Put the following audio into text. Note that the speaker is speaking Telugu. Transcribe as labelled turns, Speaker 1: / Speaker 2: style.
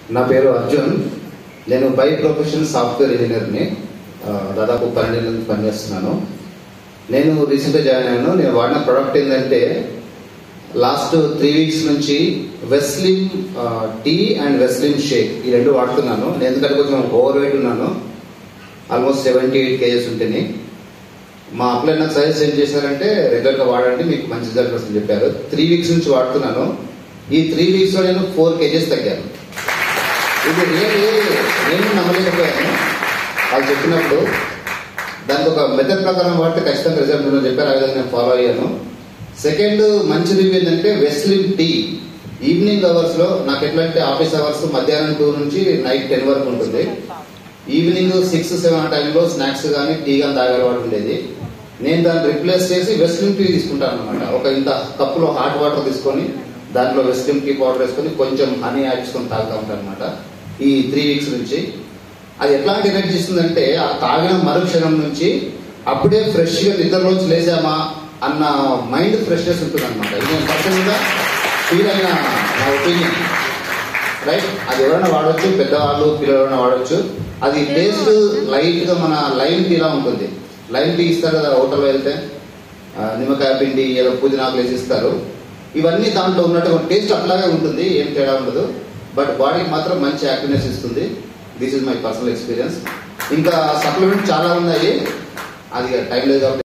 Speaker 1: నా పేరు అర్జున్ నేను బై ప్రొఫెషన్ సాఫ్ట్వేర్ ఇంజనీర్ని ఆ, దాదాపు పన్నెండు నుంచి పనిచేస్తున్నాను నేను రీసెంట్గా జాయిన్ అయ్యాను నేను వాడిన ప్రోడక్ట్ ఏంటంటే లాస్ట్ త్రీ వీక్స్ నుంచి Weslim tea and Weslim shake ఈ రెండు వాడుతున్నాను నేను ఎందుకంటే కొంచెం ఓవర్ వెయిట్ ఉన్నాను ఆల్మోస్ట్ సెవెంటీ ఎయిట్ కేజెస్ ఉంటుంది మా అప్లై నాకు సజెస్ట్ ఏం చేశారంటే రెగ్యులర్గా వాడండి మీకు మంచి రిజల్ట్ వస్తుంది చెప్పారు త్రీ వీక్స్ నుంచి వాడుతున్నాను ఈ త్రీ వీక్స్లో నేను ఫోర్ కేజెస్ తగ్గాను ఇది రియల్లీ నేను నమ్మలేకపోయాను వాళ్ళు చెప్పినప్పుడు దానికి ఒక మెథడ్ ప్రకారం వాడితే ఖచ్చితంగా రిజల్ట్ ఉందని చెప్పారు ఆ విధంగా నేను ఫాలో అయ్యాను సెకండ్ మంచి రివ్యూ ఏంటంటే వెస్లిమ్ టీ ఈవినింగ్ అవర్స్ లో నాకు ఎట్లా అంటే ఆఫీస్ అవర్స్ మధ్యాహ్నం టూ నుంచి నైట్ టెన్ వరకు ఉంటుంది ఈవినింగ్ సిక్స్ సెవెన్ ఆ టైంలో స్నాక్స్ కానీ టీ కానీ తాగే అలవాటు ఉండేది నేను దాన్ని రిప్లేస్ చేసి వెస్లిమ్ టీ తీసుకుంటాను అనమాట ఒక ఇంత కప్పులో హాట్ వాటర్ తీసుకొని దాంట్లో వెస్లిమ్ టీ పౌడర్ వేసుకొని కొంచెం హనీ యాడ్ చేసుకొని తాగుతూ ఉంటాను అనమాట ఈ త్రీ వీక్స్ నుంచి అది ఎట్లాంటి ఎనర్జీ ఇస్తుందంటే ఆ తాగిన మరుక్షణం నుంచి అప్పుడే ఫ్రెష్ గా నిద్రలోంచి లేచామా అన్న మైండ్ ఫ్రెష్నెస్ ఉంటుంది అనమాట ఇది నేను పర్సనల్ గా ఫీల్ అయిన నా ఒపీనియన్ రైట్ అది ఎవరైనా వాడచ్చు పెద్దవాళ్ళు పిల్లలు ఎవరైనా వాడచ్చు అది టేస్ట్ లైట్ గా మన లైమ్ టీ లా ఉంటుంది లైమ్ టీ ఇస్తారు కదా హోటల్లో వెళ్తే ఆ, నిమ్మకాయ పిండి ఏదో పుదీనాకు వేసి ఇస్తారు ఇవన్నీ దాంట్లో ఉన్నట్టు టేస్ట్ అట్లాగే ఉంటుంది ఏం తేడా ఉండదు బట్ బాడీకి మాత్రం మంచి యాక్టివ్నెస్ ఇస్తుంది this is my personal experience ఇంకా సప్లిమెంట్ చాలా ఉన్నాయి అది టైం లేదు కాబట్టి